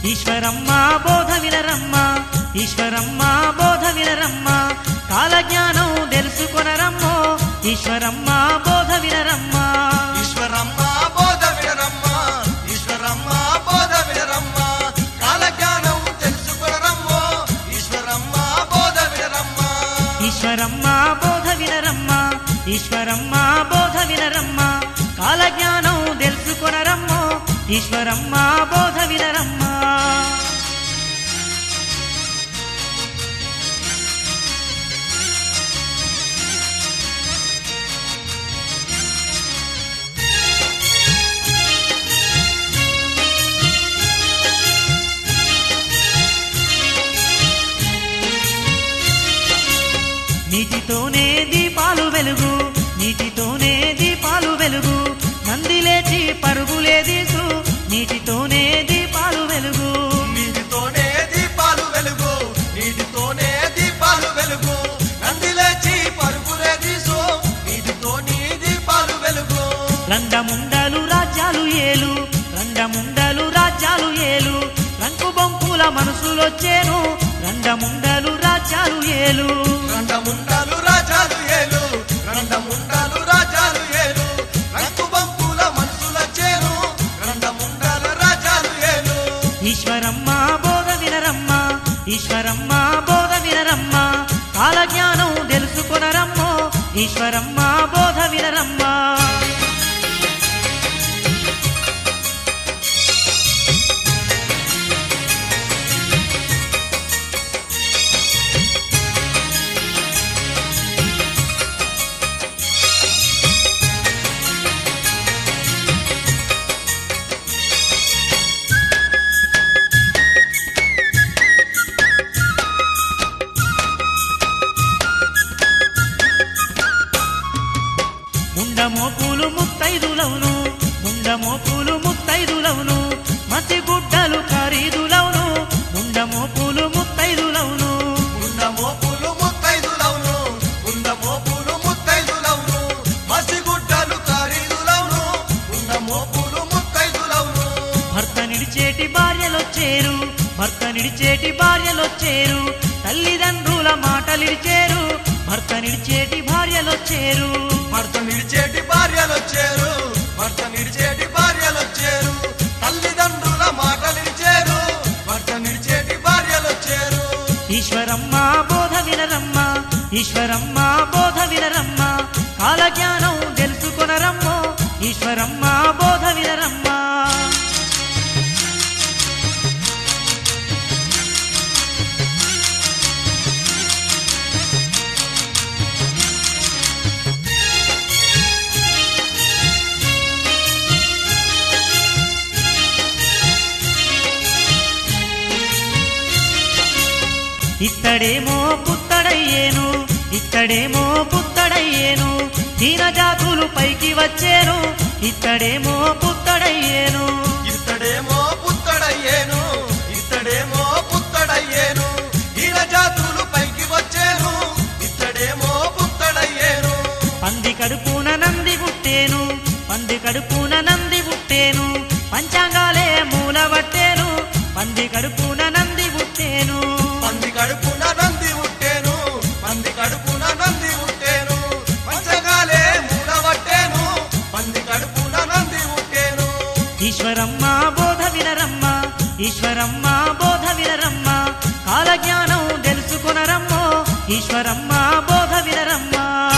ఈశ్వరమ్మ బోధ వినరమ్మ ఈశ్వరమ్మ బోధ వినరమ్మ కాలజ్ఞానం తెలుసుకొనరమ్మో ఈశ్వరమ్మ బోధ వినరమ్మ ఈశ్వరమ్మ బోధ వినరమ్మ ఈశ్వరమ్మ బోధ వినరమ్మ కాలజ్ఞానం తెలుసుకునరమ్మో ఈశ్వరమ్మ బోధ వినరమ్మ ఈశ్వరమ్మ బోధ వినరమ్మ ఈశ్వరమ్మ బోధ వినరమ్మ కాలజ్ఞానం తెలుసుకొనరమ్మో ఈశ్వరమ్మ బోధ వినరమ్మ నీటితోనే దీపాలు వెలుగు నీటితోనే దీపాలు వెలుగు నంది లేచి పరుగులే దీసు నీటితోనే దీపాలు వెలుగు నీటితోనే దీపాలు వెలుగు నీటితోనే దీపాలు వెలుగు నంది లేచి పరుగులే తీసు నీటితో నీ దీపాలు వెలుగు రండముండలు రాజ్యాలు ఏలు రండముండలు రాజ్యాలు ఏలు రంకు బొంపుల మనసులొచ్చేను రండముండలు రాజ్యాలు ఏలు రండముండాలు రాజాలు ఏలు రండముండాలు రాజాలు ఏలు రంగు బంపుల మనసుల చేరు రండముండాల రాజాలు ఏలు ఈశ్వరమ్మ బోధ వినరమ్మ ఈశ్వరమ్మ బోధ వినరమ్మ కాలజ్ఞానం తెలుసుకొనరమ్మో ఈశ్వరమ్మ బోధ వినరమ్మ ముండమోపులు ముత్తైదులవును ముండమోపులు ముత్తైదులవును మసి గుడ్డలు ఖరీదులవును ముండమోపులు ముత్తైదులవును ఉన్న మోపులు ముత్తైదులవును ఉన్న మోపులు ముత్తైదులవును మసిగుడ్డలు ఖరీదులవును ఉన్న మోపులు ముత్తైదులవును భర్త నిడిచేటి భార్యలొచ్చేరు భర్త నిడిచేటి భార్యలొచ్చేరు తల్లిదండ్రుల మాటలిడిచేరు భర్త నిడిచేటి భార్యలొచ్చేరు భర్త నిడిచేటి భార్యలొచ్చేరు భర్త నిడిచేటి భార్యలొచ్చేరు తల్లిదండ్రుల మాటలిడిచేరు భర్త నిడిచేటి భార్యలొచ్చేరు ఈశ్వరమ్మ బోధ వినరమ్మ ఈశ్వరమ్మ బోధ వినరమ్మ కాలజ్ఞానం తెలుసుకొనరమ్మో ఈశ్వరమ్మ బోధ వినరమ్మ ఇత్తడేమో పుత్తడయ్యేను ఇత్తడేమో పుత్తడయ్యేను దీనజాతులు పైకి వచ్చేను ఇత్తడేమో పుత్తడయ్యేను ఇత్తడేమో పుత్తడయ్యేను ఇత్తడేమో పుత్తడయ్యేను ఈల జాతులు పైకి వచ్చేను ఇత్తడేమో పుత్తడయ్యేను పంది కడుపున నంది పుట్టేను పంది కడుపున నంది పుట్టేను పంచాంగాలే మూలబట్టేను పంది కడుపున నంది పుట్టేను పంది కడుపున నంది ఉట్టేను పంది కడుపున నంది ఉట్టేను పంచగాలే మూడవట్టేను పంది కడుపున నంది ఉట్టేను ఈశ్వరమ్మ బోధ వినరమ్మ ఈశ్వరమ్మ బోధ వినరమ్మ కాలజ్ఞానం తెలుసుకొనరమ్మో ఈశ్వరమ్మ బోధ వినరమ్మ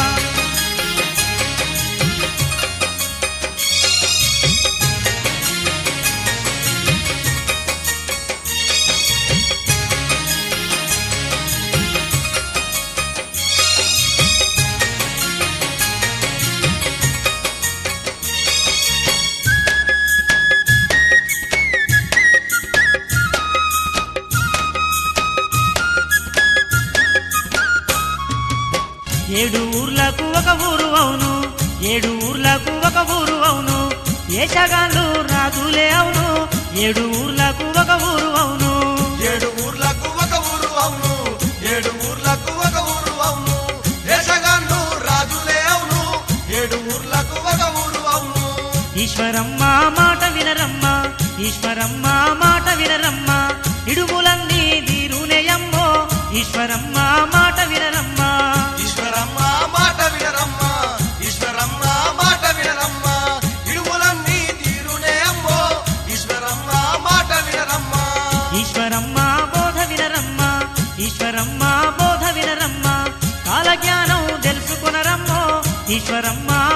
ఏడు ఊర్లకు ఒక ఊరు అవును ఏడు ఊర్లకు ఒక ఊరు అవును ఏషగాళ్ళు రాజులే అవును ఏడు ఊర్లకు ఒక ఊరు అవును ఏడు ఊర్లకు ఒక ఊరు అవును ఏడు ఊర్లకు ఒక ఊరు అవును దేశగాళ్ళు రాజులే అవును ఏడు ఊర్లకు ఒక ఊరు అవును ఈశ్వరమ్మ మాట వినరమ్మ ఈశ్వరమ్మ మాట వినరమ్మ ఇడుములన్నీ తీరునేయమ్మో ఈశ్వరమ్మ మాట వినరమ్మ ఈశ్వరమ్మ మాట వినరమ్మ ఈశ్వరమ్మ మాట వినరమ్మ ఇడుములన్నీ తీరునే అమ్మో ఈశ్వరమ్మ మాట వినరమ్మ ఈశ్వరమ్మ బోధ వినరమ్మ ఈశ్వరమ్మ బోధ వినరమ్మ కాలజ్ఞానం తెలుసుకొనరమ్మో ఈశ్వరమ్మ